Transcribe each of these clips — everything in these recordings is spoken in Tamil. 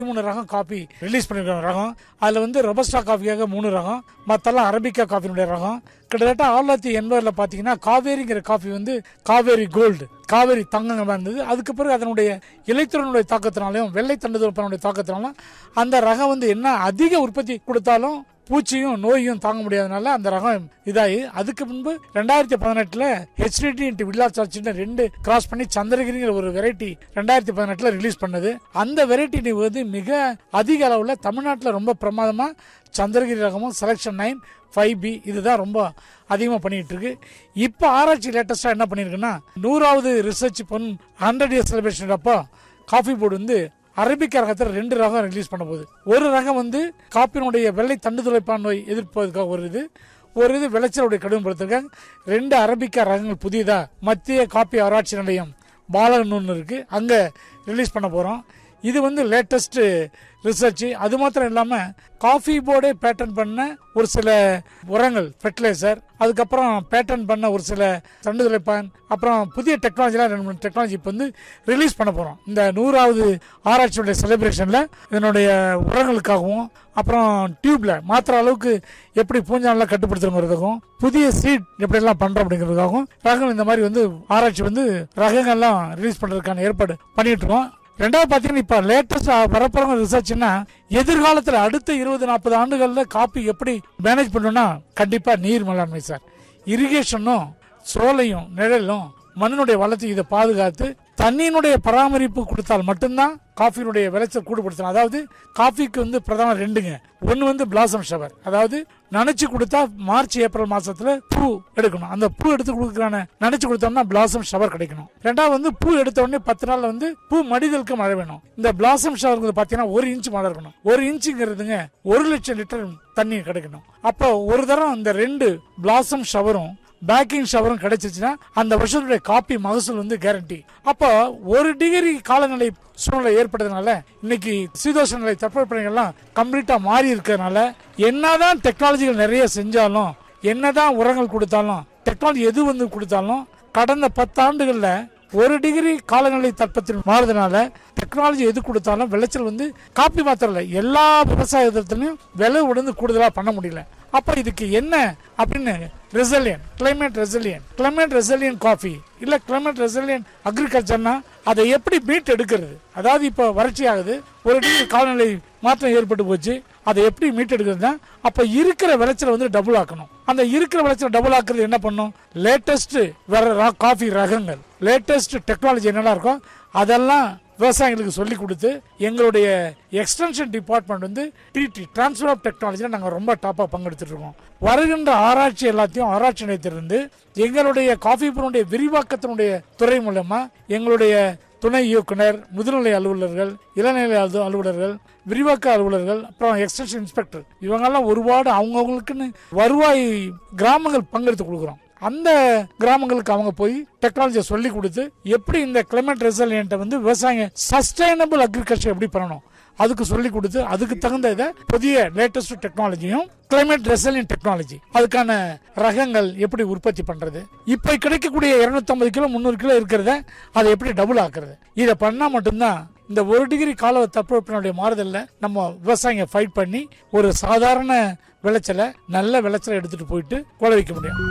மூணு ரகம் காபி ரிலீஸ் பண்ணிருக்காங்க ரகம் அதுல வந்து ரொபஸ்டா காஃபியாக மூணு ரகம் மத்தெல்லாம் அரபிக்கா காஃபினுடைய ரகம் கிட்டத்தட்ட ஆயிரத்தி தொள்ளாயிரத்தி எண்பதுல பாத்தீங்கன்னா காவேரிங்கிற காஃபி வந்து காவேரி கோல்டு காவேரி தங்கம் இருந்தது அதுக்கு பிறகு அதனுடைய இலைத்துறனுடைய தாக்கத்தினாலையும் வெள்ளை தண்டுதுரப்பனுடைய தாக்கத்தினாலும் அந்த ரகம் வந்து என்ன அதிக உற்பத்தி கொடுத்தாலும் பூச்சியும் நோயும் தாங்க முடியாதனால அந்த ரகம் இதாகி அதுக்கு முன்பு ரெண்டாயிரத்தி பதினெட்டுல ஹெச்டிடி இன்ட்டு வில்லா சார்ஜ்னு ரெண்டு கிராஸ் பண்ணி சந்திரகிரிங்கிற ஒரு வெரைட்டி ரெண்டாயிரத்தி பதினெட்டுல ரிலீஸ் பண்ணது அந்த வெரைட்டி வந்து மிக அதிக அளவுல தமிழ்நாட்டில் ரொம்ப பிரமாதமா சந்திரகிரி ரகமும் செலெக்ஷன் நைன் ஃபைவ் பி இதுதான் ரொம்ப அதிகமாக பண்ணிட்டு இருக்கு இப்போ ஆராய்ச்சி லேட்டஸ்டாக என்ன பண்ணியிருக்குன்னா நூறாவது ரிசர்ச் பொன் ஹண்ட்ரட் இயர்ஸ் செலிப்ரேஷன் அப்போ காஃபி போர்டு வந்து அரபிக்கா ரகத்தில் ரெண்டு ரகம் ரிலீஸ் பண்ண போகுது ஒரு ரகம் வந்து காப்பினுடைய வெள்ளை தண்டு துளைப்பான் நோய் எதிர்ப்பதற்காக ஒரு இது ஒரு இது விளைச்சலுடைய கடுமைப்படுத்திருக்காங்க ரெண்டு அரபிக்கா ரகங்கள் புதியதா மத்திய காப்பி ஆராய்ச்சி நிலையம் பாலகன் ஒன்று இருக்கு அங்க ரிலீஸ் பண்ண போறோம் இது வந்து லேட்டஸ்ட் ரிசர்ச் அது மாத்திரம் இல்லாம காஃபி போர்டே பேட்டர்ன் பண்ண ஒரு சில உரங்கள் ஃபெர்டிலைசர் அதுக்கப்புறம் பேட்டர்ன் பண்ண ஒரு சில தண்டு துளைப்பான் அப்புறம் புதிய டெக்னாலஜிலாம் ரெண்டு மூணு டெக்னாலஜி இப்போ வந்து ரிலீஸ் பண்ண போறோம் இந்த நூறாவது ஆராய்ச்சியுடைய செலிப்ரேஷன்ல இதனுடைய உரங்களுக்காகவும் அப்புறம் டியூப்ல மாத்திர அளவுக்கு எப்படி பூஞ்சானெல்லாம் கட்டுப்படுத்துறதுக்கும் புதிய சீட் எப்படி எல்லாம் பண்றோம் அப்படிங்கிறதுக்காகவும் ரகங்கள் இந்த மாதிரி வந்து ஆராய்ச்சி வந்து ரகங்கள்லாம் ரிலீஸ் பண்றதுக்கான ஏற்பாடு பண்ணிட்டு இருக்கோம் ரெண்டாவது பாத்தீங்கன்னா இப்ப லேட்டஸ்ட் வரப்போற ரிசர்ச்னா எதிர்காலத்துல அடுத்த இருபது நாற்பது ஆண்டுகள்ல காப்பி எப்படி மேனேஜ் பண்ணணும்னா கண்டிப்பா நீர் மேலாண்மை சார் இரிகேஷனும் சோலையும் நிழலும் மண்ணினுடைய வளத்தை இதை பாதுகாத்து தண்ணியினுடைய பராமரிப்பு கொடுத்தால் மட்டும்தான் காஃபியினுடைய விளைச்சல் கூடுபடுத்தலாம் அதாவது காஃபிக்கு வந்து பிரதான ரெண்டுங்க ஒன்னு வந்து பிளாசம் ஷவர் அதாவது நனைச்சு கொடுத்தா மார்ச் ஏப்ரல் மாசத்துல பூ எடுக்கணும் அந்த பூ எடுத்து கொடுக்கறான நனைச்சு கொடுத்தோம்னா பிளாசம் ஷவர் கிடைக்கணும் ரெண்டாவது வந்து பூ எடுத்த உடனே பத்து நாள்ல வந்து பூ மடிதலுக்கு மழை வேணும் இந்த பிளாசம் ஷவர் பாத்தீங்கன்னா ஒரு இன்ச் மழை இருக்கணும் ஒரு இன்ச்சுங்கிறதுங்க ஒரு லட்சம் லிட்டர் தண்ணி கிடைக்கணும் அப்போ ஒரு தரம் இந்த ரெண்டு பிளாசம் ஷவரும் பேக்கிங் ஷவரும் கிடைச்சிச்சுன்னா அந்த வருஷத்துடைய காப்பி மகசூல் வந்து கேரண்டி அப்போ ஒரு டிகிரி காலநிலை சூழ்நிலை ஏற்பட்டதுனால இன்னைக்கு சீதோஷ நிலை தட்பவெப்பநிலைகள்லாம் கம்ப்ளீட்டா மாறி இருக்கிறதுனால என்னதான் டெக்னாலஜிகள் நிறைய செஞ்சாலும் என்னதான் உரங்கள் கொடுத்தாலும் டெக்னாலஜி எது வந்து கொடுத்தாலும் கடந்த பத்தாண்டுகள்ல ஒரு டிகிரி காலநிலை தட்பத்தில் மாறுறதுனால டெக்னாலஜி எது கொடுத்தாலும் விளைச்சல் வந்து காப்பி மாத்திரம் இல்லை எல்லா விவசாயத்திலையும் விலை உடந்து கூடுதலா பண்ண முடியல அப்ப இதுக்கு என்ன அப்படின்னு resilient climate resilient climate resilient coffee இல்ல கிளைமேட் ரெசிலியன் அக்ரிகல்ச்சர்னா அதை எப்படி மீட் எடுக்கிறது அதாவது இப்ப வறட்சி ஆகுது ஒரு டிகிரி காலநிலை மாற்றம் ஏற்பட்டு போச்சு அதை எப்படி மீட் எடுக்கிறதுனா அப்ப இருக்கிற விளைச்சலை வந்து டபுள் ஆக்கணும் அந்த இருக்கிற விளைச்சலை டபுள் ஆக்குறது என்ன பண்ணும் லேட்டஸ்ட் வேற காஃபி ரகங்கள் லேட்டஸ்ட் டெக்னாலஜி என்னெல்லாம் இருக்கோ அதெல்லாம் விவசாயிகளுக்கு சொல்லி கொடுத்து எங்களுடைய எக்ஸ்டென்ஷன் டிபார்ட்மெண்ட் வந்து டிடி டிரான்ஸ்ஃபர் ஆஃப் டெக்னாலஜியில் நாங்கள் ரொம்ப டாப்பாக பங்கெடுத்துட்டு இருக்கோம் வருகின்ற ஆராய்ச்சி எல்லாத்தையும் ஆராய்ச்சி நிலையத்திலிருந்து எங்களுடைய காஃபி பொருளுடைய விரிவாக்கத்தினுடைய துறை மூலமா எங்களுடைய துணை இயக்குனர் முதுநிலை அலுவலர்கள் இளநிலை அலு- அலுவலர்கள் விரிவாக்க அலுவலர்கள் அப்புறம் எக்ஸ்டென்ஷன் இன்ஸ்பெக்டர் இவங்கெல்லாம் ஒருபாடு அவங்கவுங்களுக்குன்னு வருவாய் கிராமங்கள் பங்கெடுத்து கொடுக்குறோம் அந்த கிராமங்களுக்கு அவங்க போய் டெக்னாலஜியை சொல்லி கொடுத்து எப்படி இந்த கிளைமேட் ரெசிலியன்ட்டை வந்து விவசாயம் சஸ்டைனபிள் அக்ரிகல்ச்சர் எப்படி பண்ணணும் அதுக்கு சொல்லி கொடுத்து அதுக்கு தகுந்த இதை புதிய லேட்டஸ்ட் டெக்னாலஜியும் கிளைமேட் ரெசிலியன் டெக்னாலஜி அதுக்கான ரகங்கள் எப்படி உற்பத்தி பண்றது இப்ப கிடைக்கக்கூடிய 250 கிலோ முந்நூறு கிலோ இருக்கிறத அதை எப்படி டபுள் ஆக்குறது இதை பண்ணா மட்டும்தான் இந்த ஒரு டிகிரி கால தட்பவெப்பநிலையுடைய மாறுதல்ல நம்ம விவசாயிங்க ஃபைட் பண்ணி ஒரு சாதாரண விளைச்சலை நல்ல விளைச்சலை எடுத்துட்டு போயிட்டு கொலை வைக்க முடியும்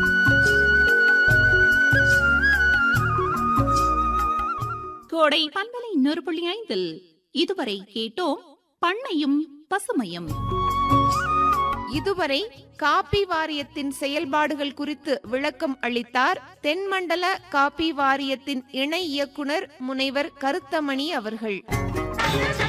கோடை பண்பலை நூறு புள்ளி ஐந்தில் இதுவரை கேட்டோம் பண்ணையும் பசுமையும் இதுவரை காப்பி வாரியத்தின் செயல்பாடுகள் குறித்து விளக்கம் அளித்தார் தென்மண்டல காப்பி வாரியத்தின் இணை இயக்குனர் முனைவர் கருத்தமணி அவர்கள்